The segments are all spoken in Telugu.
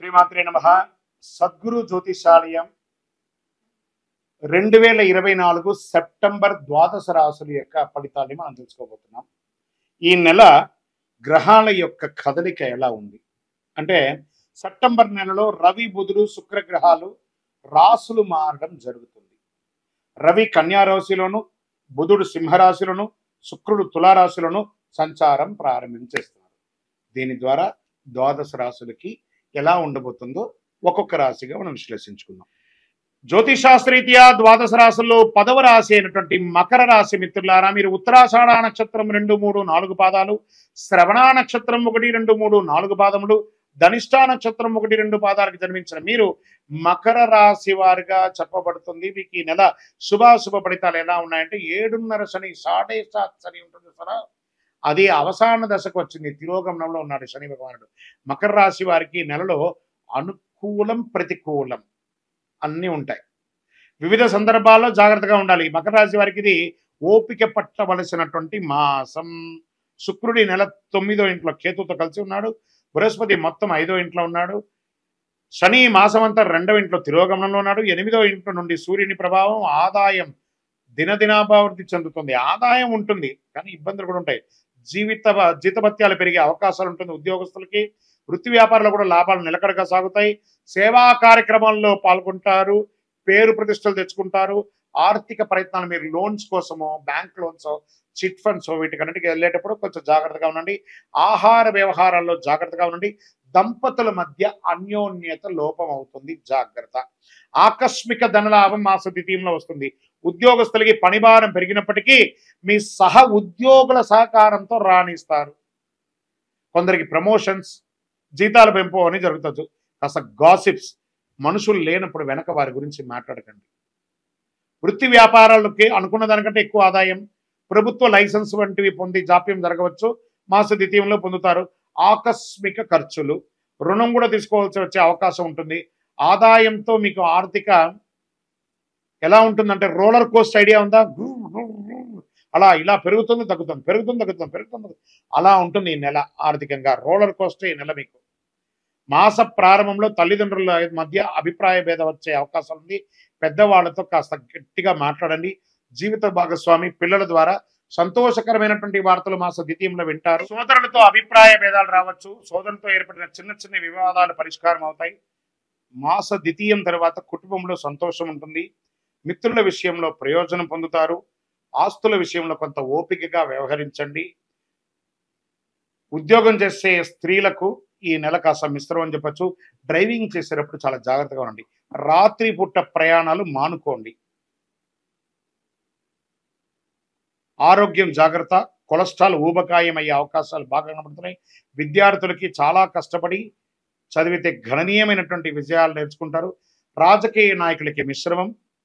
శ్రీమాత్రే నమ సద్గురు జ్యోతిషాలయం రెండు వేల ఇరవై నాలుగు సెప్టెంబర్ ద్వాదశ రాశుల యొక్క ఫలితాన్ని మనం తెలుసుకోబోతున్నాం ఈ నెల గ్రహాల యొక్క కదలిక ఎలా ఉంది అంటే సెప్టెంబర్ నెలలో రవి బుధుడు శుక్ర గ్రహాలు రాసులు మారడం జరుగుతుంది రవి కన్యా రాశిలోను బుధుడు సింహరాశిలోను శుక్రుడు తులారాశిలోను సంచారం ప్రారంభించేస్తున్నారు దీని ద్వారా ద్వాదశ రాశులకి ఎలా ఉండబోతుందో ఒక్కొక్క రాశిగా మనం విశ్లేషించుకుందాం జ్యోతిషాస్త్రీత్యా ద్వాదశ రాశుల్లో పదవ రాశి అయినటువంటి మకర రాశి మిత్రులారా మీరు ఉత్తరాషాఢ నక్షత్రం రెండు మూడు నాలుగు పాదాలు శ్రవణ నక్షత్రం ఒకటి రెండు మూడు నాలుగు పాదములు ధనిష్టా నక్షత్రం ఒకటి రెండు పాదాలకు జన్మించిన మీరు మకర రాశి వారిగా చెప్పబడుతుంది మీకు ఈ నెల శుభాశుభ ఫలితాలు ఎలా ఉన్నాయంటే ఏడున్నర శని సాడే సాత్ శని ఉంటుంది సరా అది అవసాన దశకు వచ్చింది తిరోగమనంలో ఉన్నాడు శని భగవానుడు మకర రాశి వారికి ఈ నెలలో అనుకూలం ప్రతికూలం అన్నీ ఉంటాయి వివిధ సందర్భాల్లో జాగ్రత్తగా ఉండాలి ఈ మకర రాశి వారికి ఇది ఓపిక పట్టవలసినటువంటి మాసం శుక్రుడి నెల తొమ్మిదో ఇంట్లో కేతుతో కలిసి ఉన్నాడు బృహస్పతి మొత్తం ఐదో ఇంట్లో ఉన్నాడు శని మాసం అంతా రెండవ ఇంట్లో తిరోగమనంలో ఉన్నాడు ఎనిమిదో ఇంట్లో నుండి సూర్యుని ప్రభావం ఆదాయం దినదినాభివృద్ధి చెందుతుంది ఆదాయం ఉంటుంది కానీ ఇబ్బందులు కూడా ఉంటాయి జీవిత జీతభత్యాలు పెరిగే అవకాశాలు ఉంటుంది ఉద్యోగస్తులకి వృత్తి వ్యాపారాలు కూడా లాభాలు నిలకడగా సాగుతాయి సేవా కార్యక్రమాల్లో పాల్గొంటారు పేరు ప్రతిష్టలు తెచ్చుకుంటారు ఆర్థిక ప్రయత్నాలు మీరు లోన్స్ కోసమో బ్యాంక్ లోన్స్ చిట్ ఫండ్స్ వీటికన్నిటికి వెళ్ళేటప్పుడు కొంచెం జాగ్రత్తగా ఉండండి ఆహార వ్యవహారాల్లో జాగ్రత్తగా ఉండండి దంపతుల మధ్య అన్యోన్యత లోపం అవుతుంది జాగ్రత్త ఆకస్మిక ధనలాభం మాస ద్వితీయంలో వస్తుంది ఉద్యోగస్తులకి పనిభారం పెరిగినప్పటికీ మీ సహ ఉద్యోగుల సహకారంతో రాణిస్తారు కొందరికి ప్రమోషన్స్ జీతాల పెంపు అని జరుగుతుంది కాస్త గాసిప్స్ మనుషులు లేనప్పుడు వెనక వారి గురించి మాట్లాడకండి వృత్తి వ్యాపారాలకి అనుకున్న దానికంటే ఎక్కువ ఆదాయం ప్రభుత్వ లైసెన్స్ వంటివి పొంది జాప్యం జరగవచ్చు మాస ద్వితీయంలో పొందుతారు ఆకస్మిక ఖర్చులు రుణం కూడా తీసుకోవాల్సి వచ్చే అవకాశం ఉంటుంది ఆదాయంతో మీకు ఆర్థిక ఎలా ఉంటుందంటే రోలర్ కోస్ట్ ఐడియా ఉందా అలా ఇలా పెరుగుతుంది తగ్గుతుంది పెరుగుతుంది తగ్గుతుంది పెరుగుతుంది అలా ఉంటుంది ఈ నెల ఆర్థికంగా రోలర్ కోస్ట్ ఈ నెల మీకు మాస ప్రారంభంలో తల్లిదండ్రుల మధ్య అభిప్రాయ భేదం వచ్చే అవకాశం ఉంది పెద్దవాళ్లతో కాస్త గట్టిగా మాట్లాడండి జీవిత భాగస్వామి పిల్లల ద్వారా సంతోషకరమైనటువంటి వార్తలు మాస ద్వితీయంలో వింటారు సోదరులతో అభిప్రాయ భేదాలు రావచ్చు సోదరులతో ఏర్పడిన చిన్న చిన్న వివాదాలు పరిష్కారం అవుతాయి మాస ద్వితీయం తర్వాత కుటుంబంలో సంతోషం ఉంటుంది మిత్రుల విషయంలో ప్రయోజనం పొందుతారు ఆస్తుల విషయంలో కొంత ఓపికగా వ్యవహరించండి ఉద్యోగం చేసే స్త్రీలకు ఈ నెల కాస్త మిశ్రమం అని చెప్పచ్చు డ్రైవింగ్ చేసేటప్పుడు చాలా జాగ్రత్తగా ఉండండి రాత్రి పూట ప్రయాణాలు మానుకోండి ఆరోగ్యం జాగ్రత్త కొలెస్ట్రాల్ ఊబకాయం అయ్యే అవకాశాలు బాగా కనబడుతున్నాయి విద్యార్థులకి చాలా కష్టపడి చదివితే గణనీయమైనటువంటి విజయాలు నేర్చుకుంటారు రాజకీయ నాయకులకి మిశ్రమం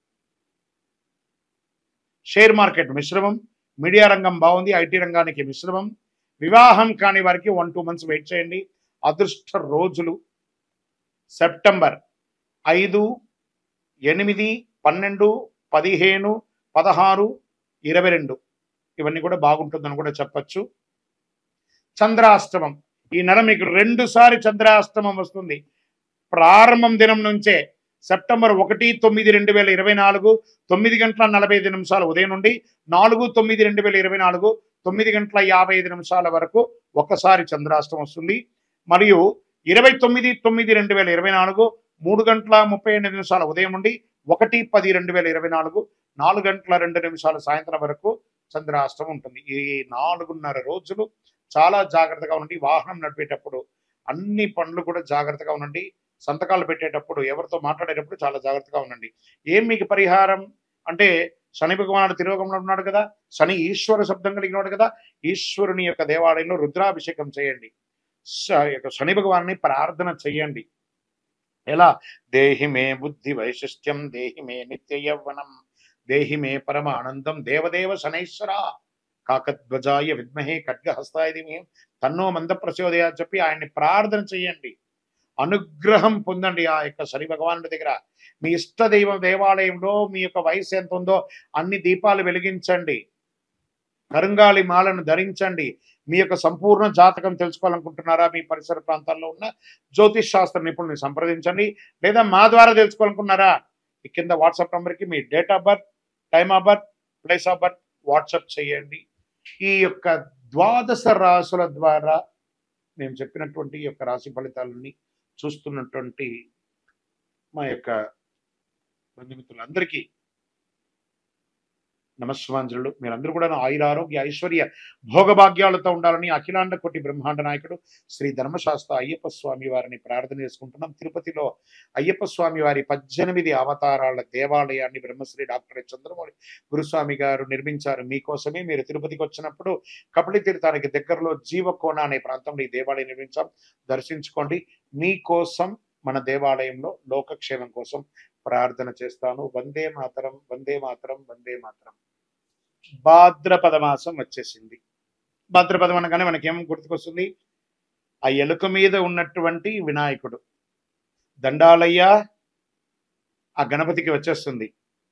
షేర్ మార్కెట్ మిశ్రమం మీడియా రంగం బాగుంది ఐటీ రంగానికి మిశ్రమం వివాహం కాని వారికి వన్ టూ మంత్స్ వెయిట్ చేయండి అదృష్ట రోజులు సెప్టెంబర్ ఐదు ఎనిమిది పన్నెండు పదిహేను పదహారు ఇరవై రెండు ఇవన్నీ కూడా బాగుంటుందని కూడా చెప్పచ్చు చంద్రాష్టమం ఈ నెల మీకు రెండు సారి చంద్రాష్టమం వస్తుంది ప్రారంభం దినం నుంచే సెప్టెంబర్ ఒకటి తొమ్మిది రెండు వేల ఇరవై నాలుగు తొమ్మిది గంటల నలభై ఐదు నిమిషాల ఉదయం నుండి నాలుగు తొమ్మిది రెండు వేల ఇరవై నాలుగు తొమ్మిది గంటల యాభై ఐదు నిమిషాల వరకు ఒకసారి చంద్రాష్టమం వస్తుంది మరియు ఇరవై తొమ్మిది తొమ్మిది రెండు వేల ఇరవై నాలుగు మూడు గంటల ముప్పై ఎనిమిది నిమిషాల ఉదయం నుండి ఒకటి పది రెండు వేల ఇరవై నాలుగు నాలుగు గంటల రెండు నిమిషాల సాయంత్రం వరకు చంద్రాష్టమం ఉంటుంది ఈ నాలుగున్నర రోజులు చాలా జాగ్రత్తగా ఉండండి వాహనం నడిపేటప్పుడు అన్ని పనులు కూడా జాగ్రత్తగా ఉండండి సంతకాలు పెట్టేటప్పుడు ఎవరితో మాట్లాడేటప్పుడు చాలా జాగ్రత్తగా ఉండండి ఏం మీకు పరిహారం అంటే శని భగవానుడు తిరోగంలో ఉన్నాడు కదా శని ఈశ్వర శబ్దం కలిగినాడు కదా ఈశ్వరుని యొక్క దేవాలయంలో రుద్రాభిషేకం చేయండి శ- యొక్క శని భగవాన్ని ప్రార్థన చెయ్యండి ఎలా దేహి మే బుద్ధి వైశిష్ట్యం దేహి మే నిత్య యవ్వనం దేహి మే పరమ ఆనందం దేవదేవ శనైశ్వర కాకధ్వజాయ విద్మహే ఖడ్గహస్తాయ ధీమహి తన్నో మంద ప్రచోదయ చెప్పి ఆయన్ని ప్రార్థన చెయ్యండి అనుగ్రహం పొందండి ఆ యొక్క శని భగవానుడి దగ్గర మీ ఇష్ట దైవ దేవాలయంలో మీ యొక్క వయసు ఎంత ఉందో అన్ని దీపాలు వెలిగించండి కరుంగాలి మాలను ధరించండి మీ యొక్క సంపూర్ణ జాతకం తెలుసుకోవాలనుకుంటున్నారా మీ పరిసర ప్రాంతాల్లో ఉన్న జ్యోతిష్ శాస్త్ర నిపుణుల్ని సంప్రదించండి లేదా మా ద్వారా తెలుసుకోవాలనుకున్నారా ఈ కింద వాట్సాప్ నంబర్కి మీ date of birth time of birth place of birth WhatsApp చేయండి ఈ యొక్క ద్వాదశ రాసుల ద్వారా మేము చెప్పినటువంటి ఈ యొక్క రాశి ఫలితాలని చూస్తున్నటువంటి మా యొక్క బంధుమిత్రులందరికీ నమస్వాంజలు మీరందరూ కూడా ఆయుర ఆరోగ్య ఐశ్వర్య భోగభాగ్యాలతో ఉండాలని అఖిలాండ కోటి బ్రహ్మాండ నాయకుడు శ్రీ ధర్మశాస్త్ర అయ్యప్ప స్వామి వారిని ప్రార్థన చేసుకుంటున్నాం తిరుపతిలో అయ్యప్ప స్వామి వారి పద్దెనిమిది అవతారాల దేవాలయాన్ని బ్రహ్మశ్రీ డాక్టర్ చంద్రమౌళి గురుస్వామి గారు నిర్మించారు మీకోసమే మీరు తిరుపతికి వచ్చినప్పుడు కపిలి తీర్థానికి దగ్గరలో జీవకోన అనే ప్రాంతంలో ఈ దేవాలయం నిర్మించాం దర్శించుకోండి మీకోసం మన దేవాలయంలో లోకక్షేమం కోసం ప్రార్థన చేస్తాను వందే మాతరం వందే మాతరం వందే మాతరం భాద్రపద మాసం వచ్చేసింది భాద్రపదం అనగానే మనకేం గుర్తుకొస్తుంది ఆ ఎలుక మీద ఉన్నటువంటి వినాయకుడు దండాలయ్య ఆ గణపతికి వచ్చేస్తుంది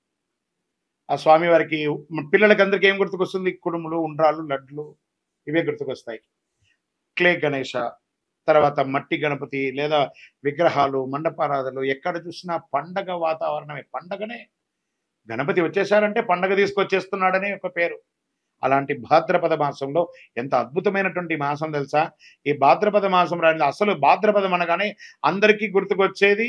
ఆ స్వామి వారికి పిల్లలకి అందరికీ ఏం గుర్తుకొస్తుంది కుడుములు ఉండ్రాలు లడ్లు ఇవే గుర్తుకొస్తాయి క్లే గణేష తర్వాత మట్టి గణపతి లేదా విగ్రహాలు మండపారాధనలు ఎక్కడ చూసినా పండగ వాతావరణమే పండగనే గణపతి వచ్చేసారంటే పండగ తీసుకొచ్చేస్తున్నాడనే ఒక పేరు అలాంటి భాద్రపద మాసంలో ఎంత అద్భుతమైనటువంటి మాసం తెలుసా ఈ భాద్రపద మాసం రాని అసలు భాద్రపదం అనగానే అందరికీ గుర్తుకొచ్చేది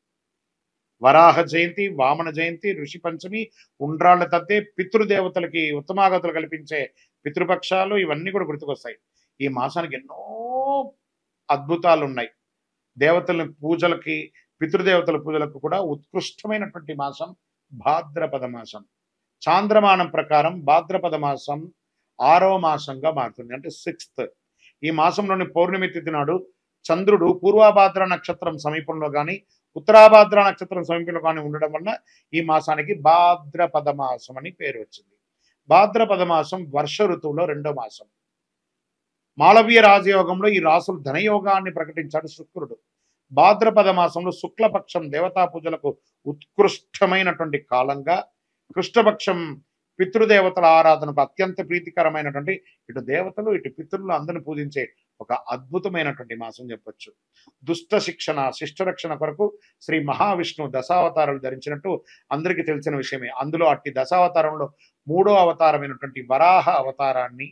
వరాహ జయంతి వామన జయంతి ఋషి పంచమి ఉండ్రాళ్ళ తద్దే పితృదేవతలకి ఉత్తమాగతులు కల్పించే పితృపక్షాలు ఇవన్నీ కూడా గుర్తుకొస్తాయి ఈ మాసానికి ఎన్నో అద్భుతాలు ఉన్నాయి దేవతల పూజలకి పితృదేవతల పూజలకు కూడా ఉత్కృష్టమైనటువంటి మాసం భాద్రపద మాసం చాంద్రమానం ప్రకారం భాద్రపద మాసం ఆరవ మాసంగా మారుతుంది అంటే సిక్స్త్ ఈ మాసంలోని పౌర్ణమి తిథి నాడు చంద్రుడు పూర్వాభాద్ర నక్షత్రం సమీపంలో కానీ ఉత్తరాభాద్ర నక్షత్రం సమీపంలో కానీ ఉండడం వల్ల ఈ మాసానికి భాద్రపద మాసం అని పేరు వచ్చింది భాద్రపద మాసం వర్ష ఋతువులో రెండో మాసం మాళవీయ రాజయోగంలో ఈ రాసులు ధనయోగాన్ని ప్రకటించాడు శుక్రుడు భాద్రపద మాసంలో శుక్లపక్షం దేవతా పూజలకు ఉత్కృష్టమైనటువంటి కాలంగా కృష్ణపక్షం పితృదేవతల ఆరాధనకు అత్యంత ప్రీతికరమైనటువంటి ఇటు దేవతలు ఇటు పితృలు అందరిని పూజించే ఒక అద్భుతమైనటువంటి మాసం చెప్పొచ్చు దుష్ట శిక్షణ శిష్టరక్షణ కొరకు శ్రీ మహావిష్ణువు దశావతారాలు ధరించినట్టు అందరికీ తెలిసిన విషయమే అందులో అట్టి దశావతారంలో మూడో అవతారమైనటువంటి వరాహ అవతారాన్ని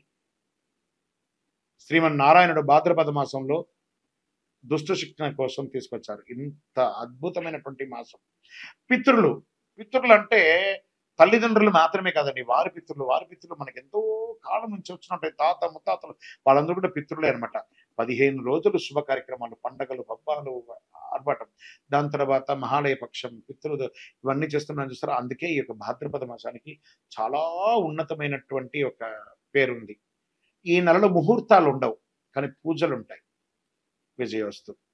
శ్రీమన్నారాయణుడు భాద్రపద మాసంలో దుష్ట శిక్షణ కోసం తీసుకొచ్చారు ఇంత అద్భుతమైనటువంటి మాసం పితృలు పితృలు అంటే తల్లిదండ్రులు మాత్రమే కాదండి వారి పితృలు వారి పితృలు మనకి ఎంతో కాలం నుంచి వచ్చినట్టు తాత ముత్తాతలు వాళ్ళందరూ కూడా పితృలే అనమాట పదిహేను రోజులు శుభ కార్యక్రమాలు పండగలు పబ్బాలు ఆర్భాటం దాని తర్వాత మహాలయ పక్షం పితృలు ఇవన్నీ చేస్తున్నాను చూస్తారా అందుకే ఈ యొక్క భాద్రపద మాసానికి చాలా ఉన్నతమైనటువంటి ఒక పేరుంది ఈ నెలలో ముహూర్తాలు ఉండవు కానీ పూజలు ఉంటాయి విజయోస్తు